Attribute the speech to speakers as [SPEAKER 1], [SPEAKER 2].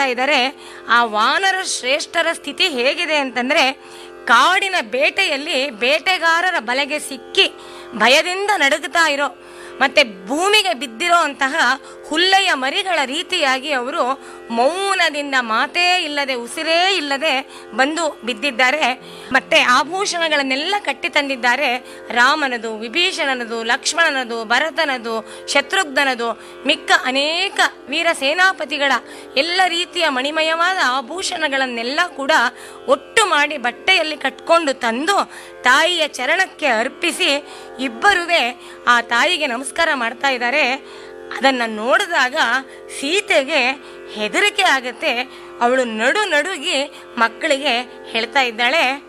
[SPEAKER 1] ಹೇಳ್ತಾ ಇದ್ದಾರೆ ಆ ವಾನರ ಶ್ರೇಷ್ಠರ ಸ್ಥಿತಿ ಹೇಗಿದೆ ಅಂತಂದ್ರೆ ಕಾಡಿನ ಬೇಟೆಯಲ್ಲಿ ಬೇಟೆಗಾರರ ಬಲೆಗೆ ಸಿಕ್ಕಿ ಭಯದಿಂದ ನಡುಗುತ್ತಾ ಇರೋ ಮತ್ತೆ ಭೂಮಿಗೆ ಬಿದ್ದಿರೋ ಅಂತಹ ಹುಲ್ಲೆಯ ಮರಿಗಳ ರೀತಿಯಾಗಿ ಅವರು ಮೌನದಿಂದ ಮಾತೇ ಇಲ್ಲದೆ ಉಸಿರೇ ಇಲ್ಲದೆ ಬಂದು ಬಿದ್ದಿದ್ದಾರೆ ಮತ್ತೆ ಆಭೂಷಣಗಳನ್ನೆಲ್ಲ ಕಟ್ಟಿ ತಂದಿದ್ದಾರೆ ರಾಮನದು ವಿಭೀಷಣನದು ಲಕ್ಷ್ಮಣನದು ಭರತನದು ಶತ್ರುಘ್ನನದು ಮಿಕ್ಕ ಅನೇಕ ವೀರ ಸೇನಾಪತಿಗಳ ಎಲ್ಲ ರೀತಿಯ ಮಣಿಮಯವಾದ ಆಭೂಷಣಗಳನ್ನೆಲ್ಲ ಕೂಡ ಒಟ್ಟು ಮಾಡಿ ಬಟ್ಟೆಯಲ್ಲಿ ಕಟ್ಕೊಂಡು ತಂದು ತಾಯಿಯ ಚರಣಕ್ಕೆ ಅರ್ಪಿಸಿ ಇಬ್ಬರುವೆ ಆ ತಾಯಿಗೆ ನಮಸ್ಕಾರ ಮಾಡ್ತಾ ಇದ್ದಾರೆ ಅದನ್ನ ನೋಡಿದಾಗ ಸೀತೆಗೆ ಹೆದರಿಕೆ ಆಗತ್ತೆ ಅವಳು ನಡು ನಡುಗಿ ಮಕ್ಕಳಿಗೆ ಹೇಳ್ತಾ ಇದ್ದಾಳೆ